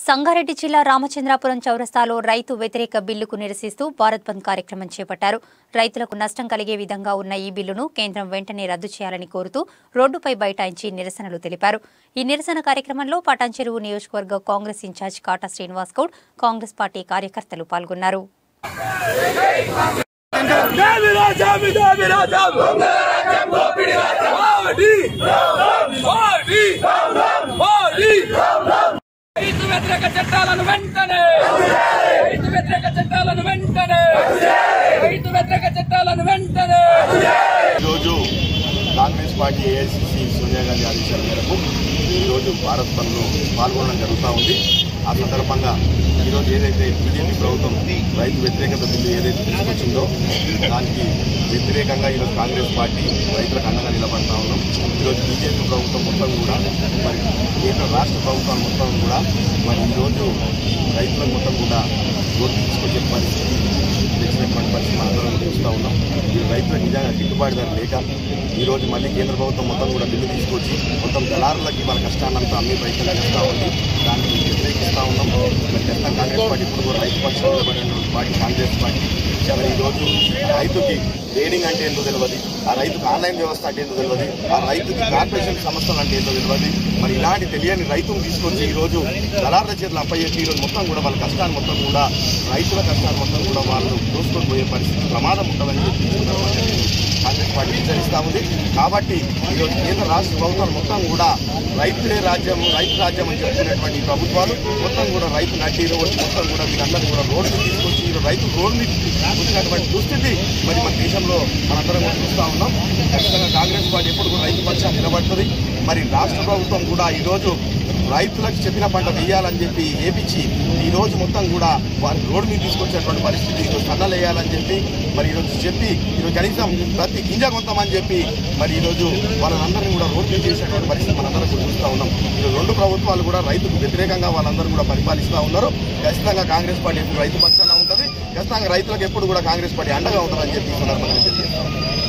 సంగారెడ్డి జిల్లా రామచంద్రాపురం చౌరస్తాలో రైతు వ్యతిరేక బిల్లుకు నిరసిస్తూ భారత్ బంద్ కార్యక్రమం చేపట్టారు రైతులకు నష్టం కలిగే విధంగా ఉన్న ఈ బిల్లును కేంద్రం వెంటనే రద్దు చేయాలని కోరుతూ రోడ్డుపై బైఠాయించి నిరసనలు తెలిపారు ఈ నిరసన కార్యక్రమంలో పటాన్చెరువు నియోజకవర్గ కాంగ్రెస్ ఇన్ఛార్జ్ కాటా శ్రీనివాస్ గౌడ్ కాంగ్రెస్ పార్టీ కార్యకర్తలు పాల్గొన్నారు జాబిరా జాబిరా జాబిరా మోడీ మోడీ మోడీ రైతు వ్యతిరేక చట్టాలను వెంటనే రైతు వ్యతిరేక చట్టాలను వెంటనే రైతు వ్యతిరేక చట్టాలను వెంటనే ఈరోజు కాంగ్రెస్ పార్టీ ఏఐసిసి సోనియా గాంధీ ఆదేశాల మేరకు ఈరోజు భారత్ బంద్లో పాల్గొనడం జరుగుతూ ఉంది ఆ సందర్భంగా ఈరోజు ఏదైతే బీజేపీ ప్రభుత్వం రైతు వ్యతిరేకత బిల్లు ఏదైతే తీసుకొచ్చిందో దానికి వ్యతిరేకంగా ఈరోజు కాంగ్రెస్ పార్టీ రైతులకు అండగా నిలబడతా ఉన్నాం ఈరోజు బీజేపీ ప్రభుత్వం మొత్తం కూడా మరి కేంద్ర రాష్ట్ర ప్రభుత్వాలు మొత్తం కూడా మరి ఈరోజు రైతులకు మొత్తం కూడా ఓట్లు తీసుకొచ్చే పరిస్థితి తెచ్చినటువంటి పరిస్థితి మనందరం చూస్తూ ఉన్నాం ఈ రైతులకు నిజంగా గిట్టుబాటు ధర లేక ఈ రోజు మళ్ళీ కేంద్ర ప్రభుత్వం మొత్తం కూడా బిల్లు తీసుకొచ్చి మొత్తం దళారులకి వాళ్ళ కష్టాన్నంతా అమ్మి రైతులు చేస్తూ ఉంది దాన్ని వ్యతిరేకిస్తూ ఉన్నాం మరి ఖచ్చితంగా కాంగ్రెస్ పార్టీ ఇప్పుడు కూడా రైతు పక్షం నిలబడినటువంటి పార్టీ కాంగ్రెస్ పార్టీ చాలా ఈ రోజు రైతుకి ట్రేడింగ్ అంటే ఏంటో తెలియదు ఆ రైతుకి ఆన్లైన్ వ్యవస్థ అంటే ఏంటో తెలియదు ఆ రైతుకి కార్పొరేషన్ సంస్థలు అంటే ఏంటో తెలియదు మరి ఇలాంటి తెలియని రైతును తీసుకొచ్చి ఈ రోజు దళారుల చేతులు అప్పయ్యేసి ఈ రోజు మొత్తం కూడా వాళ్ళ కష్టాన్ని మొత్తం కూడా రైతుల కష్టాన్ని మొత్తం కూడా వాళ్ళు దోసుకొని పోయే పరిస్థితి ప్రమాదం ఉంటుందని చెప్పి ఈ సందర్భంగా కాంగ్రెస్ పార్టీ హెచ్చరిస్తా ఉంది కాబట్టి ఈరోజు కేంద్ర రాష్ట్ర ప్రభుత్వాలు మొత్తం కూడా రైతులే రాజ్యం రైతు రాజ్యం అని చెప్పుకునేటువంటి ఈ ప్రభుత్వాలు మొత్తం కూడా రైతు నడ్డి రోజు మొత్తం కూడా వీళ్ళందరూ కూడా రోడ్డు తీసుకొచ్చి ఈరోజు రైతు రోడ్డు మీద వచ్చినటువంటి దుస్థితి మరి మన దేశంలో మనందరం కూడా చూస్తూ ఉన్నాం ఖచ్చితంగా కాంగ్రెస్ పార్టీ ఎప్పుడు కూడా రైతు పక్షాన్ని నిలబడుతుంది మరి రాష్ట్ర ప్రభుత్వం కూడా ఈరోజు రైతులకు చెప్పిన పంట వేయాలని చెప్పి ఏపించి ఈ రోజు మొత్తం కూడా వారి రోడ్డు మీద తీసుకొచ్చేటువంటి పరిస్థితి ఈరోజు కన్నలు వేయాలని చెప్పి మరి ఈరోజు చెప్పి ఈరోజు కనీసం ప్రతి గింజ కొంతమని చెప్పి మరి ఈరోజు వాళ్ళందరినీ కూడా రోడ్డు మీద చేసేటువంటి పరిస్థితి మనందరం కూడా చూస్తూ ఉన్నాం ఈరోజు రెండు ప్రభుత్వాలు కూడా రైతుకు వ్యతిరేకంగా వాళ్ళందరూ కూడా పరిపాలిస్తూ ఉన్నారు ఖచ్చితంగా కాంగ్రెస్ పార్టీ ఎప్పుడు రైతు పక్షాన ఉంటుంది ఖచ్చితంగా రైతులకు ఎప్పుడు కూడా కాంగ్రెస్ పార్టీ అండగా ఉంటుందని చెప్పి ఈ సందర్భంగా తెలియజేస్తాం